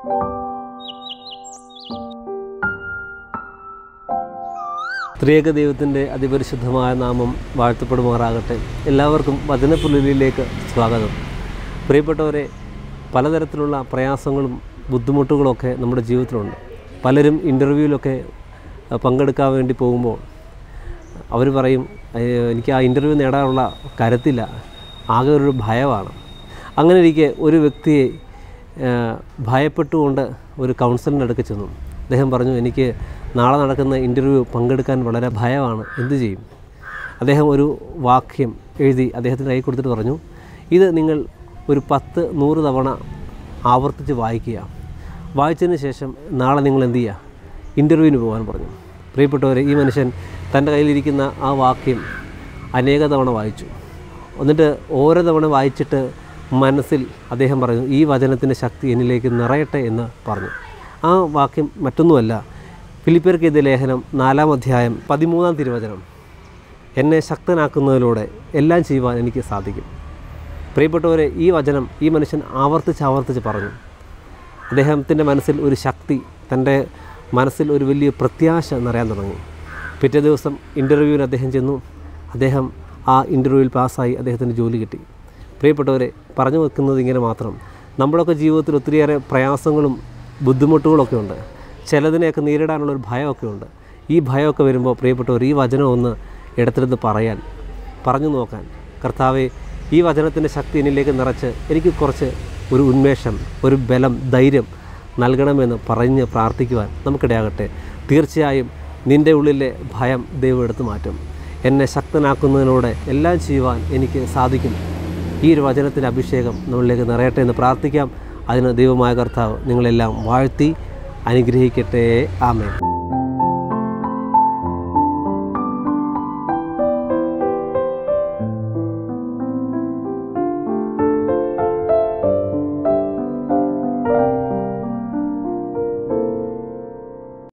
ത്രിയേക ദൈവത്തിൻ്റെ അതിപരിശുദ്ധമായ നാമം വാഴ്ത്തപ്പെടുമാറാകട്ടെ എല്ലാവർക്കും വചനപ്പുലരിയിലേക്ക് സ്വാഗതം പ്രിയപ്പെട്ടവരെ പലതരത്തിലുള്ള പ്രയാസങ്ങളും ബുദ്ധിമുട്ടുകളൊക്കെ നമ്മുടെ ജീവിതത്തിലുണ്ട് പലരും ഇൻ്റർവ്യൂവിലൊക്കെ അഹ്, പങ്കെടുക്കാൻ വേണ്ടി പോകുമ്പോൾ അവർ പറയും "അയ്യോ, എനിക്ക് ആ ഇൻ്റർവ്യൂ നേടാനുള്ള കരുത്തില്ല ആകെ ഒരു ഭയമാണ് അങ്ങനെ ഇരിക്കെ ഒരു വ്യക്തിയെ ആ, ഭയപ്പെട്ടുകൊണ്ട് ഒരു കൗൺസിലിൻ്റെ അടുക്ക് ചെന്നു അദ്ദേഹം പറഞ്ഞു എനിക്ക് നാളെ നടക്കുന്ന ഇൻ്റർവ്യൂ പങ്കെടുക്കാൻ വളരെ ഭയമാണ് എന്തു ചെയ്യും അദ്ദേഹം ഒരു വാക്യം എഴുതി അദ്ദേഹത്തിന് കൈ കൊടുത്തിട്ട് പറഞ്ഞു ഇത് നിങ്ങൾ ഒരു പത്ത് നൂറ് തവണ ആവർത്തിച്ച് വായിക്കുക വായിച്ചതിന് ശേഷം നാളെ നിങ്ങൾ എന്ത് ചെയ്യുക ഇൻ്റർവ്യൂവിന് പോകാൻ പറഞ്ഞു പ്രിയപ്പെട്ടവരെ ഈ മനുഷ്യൻ തൻ്റെ കയ്യിലിരിക്കുന്ന ആ വാക്യം അനേക തവണ വായിച്ചു എന്നിട്ട് ഓരോ തവണ വായിച്ചിട്ട് മനസ്സിൽ അദ്ദേഹം പറഞ്ഞു ഈ വചനത്തിൻ്റെ ശക്തി എന്നിലേക്ക് നിറയട്ടെ എന്ന് പറഞ്ഞു ആ വാക്യം മറ്റൊന്നുമല്ല ഫിലിപ്പിയർക്ക് എഴുതിയ ലേഖനം നാലാം അധ്യായം പതിമൂന്നാം തിരുവചനം എന്നെ ശക്തനാക്കുന്നതിലൂടെ എല്ലാം ചെയ്യുവാൻ എനിക്ക് സാധിക്കും പ്രിയപ്പെട്ടവരെ ഈ വചനം ഈ മനുഷ്യൻ ആവർത്തിച്ച് ആവർത്തിച്ച് പറഞ്ഞു അദ്ദേഹത്തിൻ്റെ മനസ്സിൽ ഒരു ശക്തി തൻ്റെ മനസ്സിൽ ഒരു വലിയ പ്രത്യാശ നിറയാൻ തുടങ്ങി പിറ്റേ ദിവസം ഇൻ്റർവ്യൂവിന് അദ്ദേഹം ചെന്നു അദ്ദേഹം ആ ഇൻ്റർവ്യൂവിൽ പാസ്സായി അദ്ദേഹത്തിന് ജോലി കിട്ടി പ്രിയപ്പെട്ടവരെ പറഞ്ഞു വെക്കുന്നത് ഇങ്ങനെ മാത്രം നമ്മുടെയൊക്കെ ജീവിതത്തിൽ ഒത്തിരിയേറെ പ്രയാസങ്ങളും ബുദ്ധിമുട്ടുകളൊക്കെ ഉണ്ട് ചിലതിനെയൊക്കെ നേരിടാനുള്ള ഒരു ഭയമൊക്കെ ഉണ്ട് ഈ ഭയമൊക്കെ വരുമ്പോൾ പ്രിയപ്പെട്ടവർ ഈ വചനം ഒന്ന് എടുത്തിരുന്ന് പറയാൻ പറഞ്ഞു നോക്കാൻ കർത്താവെ ഈ വചനത്തിൻ്റെ ശക്തി എന്നിലേക്ക് നിറച്ച് എനിക്ക് കുറച്ച് ഒരു ഉന്മേഷം ഒരു ബലം ധൈര്യം നൽകണമെന്ന് പറഞ്ഞ് പ്രാർത്ഥിക്കുവാൻ നമുക്കിടയാകട്ടെ തീർച്ചയായും നിൻ്റെ ഉള്ളിലെ ഭയം ദൈവം എടുത്തു മാറ്റും എന്നെ ശക്തനാക്കുന്നതിലൂടെ എല്ലാം ചെയ്യുവാൻ എനിക്ക് സാധിക്കും ഈ ഒരു വചനത്തിൻ്റെ അഭിഷേകം നമ്മളിലേക്ക് നിറയട്ടെ എന്ന് പ്രാർത്ഥിക്കാം അതിന് ദൈവമായ കർത്താവ് നിങ്ങളെല്ലാം വാഴ്ത്തി അനുഗ്രഹിക്കട്ടെ ആമേൻ